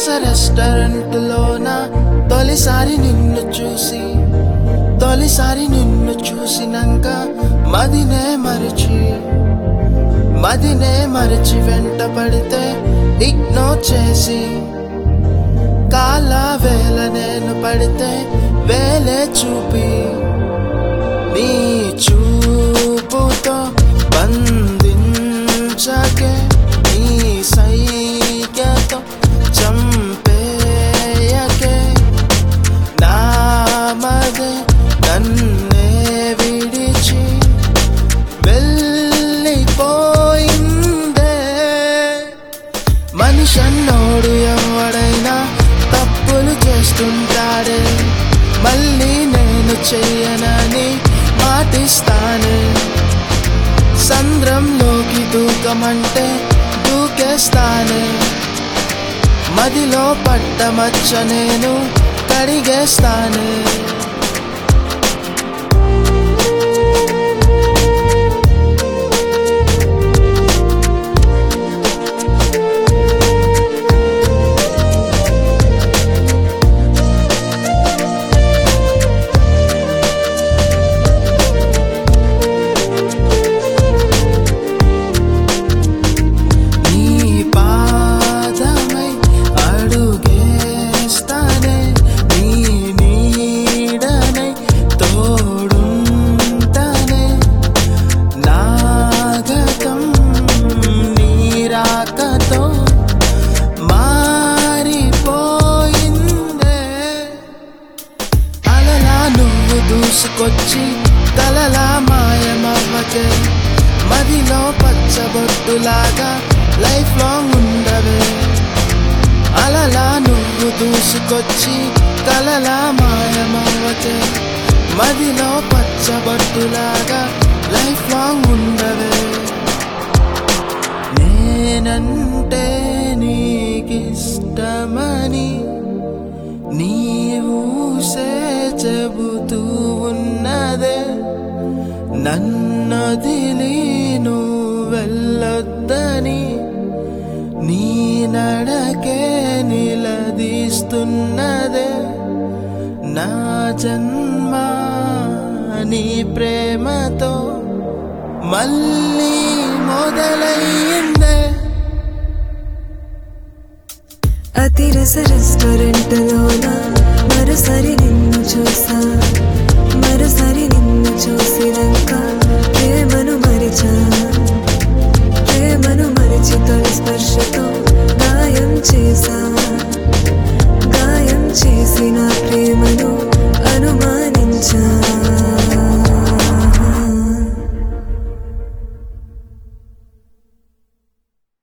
అతిరస restaurant లోన తొలిసారి నిన్ను చూసి తొలిసారి నిన్ను చూసినాక మదినే మరిచి మదినే మరిచి వెంట పడితే ఇగ్నోర్ చేసి కాల వేల నేను పడితే వేలే చూపి నీ చూపుతో బంధించకే నీ సైక్యతో చంపేయకే నామదే నన్నే విడిచి వెళ్ళిపోయిందే మనిషన్నోడు ఎవడైనా తప్పులు చేస్తుంటాడే మళ్ళీ నేను చెయ్యనని మాటిస్తానే సంద్రంలోకి దూకమంటే దూకేస్తానే మదిలో పట్టమచ్చ నేను కడిగేస్తానే నీ పాదమై అడుగేస్తానే నీ నీడనై తోడుంటానే నాగతం నీరాకతో మారిపోయిందే అలలా నువ్వు దూసుకొచ్చి కలలా మాయమవ్వకే మదిలో పచ్చబొట్టులాగా లైఫ్ లాంగ్ ఉండవే అలలా నువ్వు దూసుకొచ్చి కలలా మాయమవ్వకే మదిలో పచ్చబొట్టులాగా లైఫ్ లాంగ్ ఉండవే నేనంటే నీకిష్టమని నీవుసే చెబుతూ ఉన్నదే నన్నదిలి వెళ్ళొద్దని నీ నడకే నిలదీస్తున్నదే నా జన్మ నీ ప్రేమతో మళ్ళీ మొదలయ్యిందే అతిరస రెస్టారెంట్ లోన మరోసారి నిన్ను చూసా మరోసారి నిన్ను చూసినాక ప్రేమను మరిచా ప్రేమను మరిచి తొలి స్పర్శతో గాయం చేసా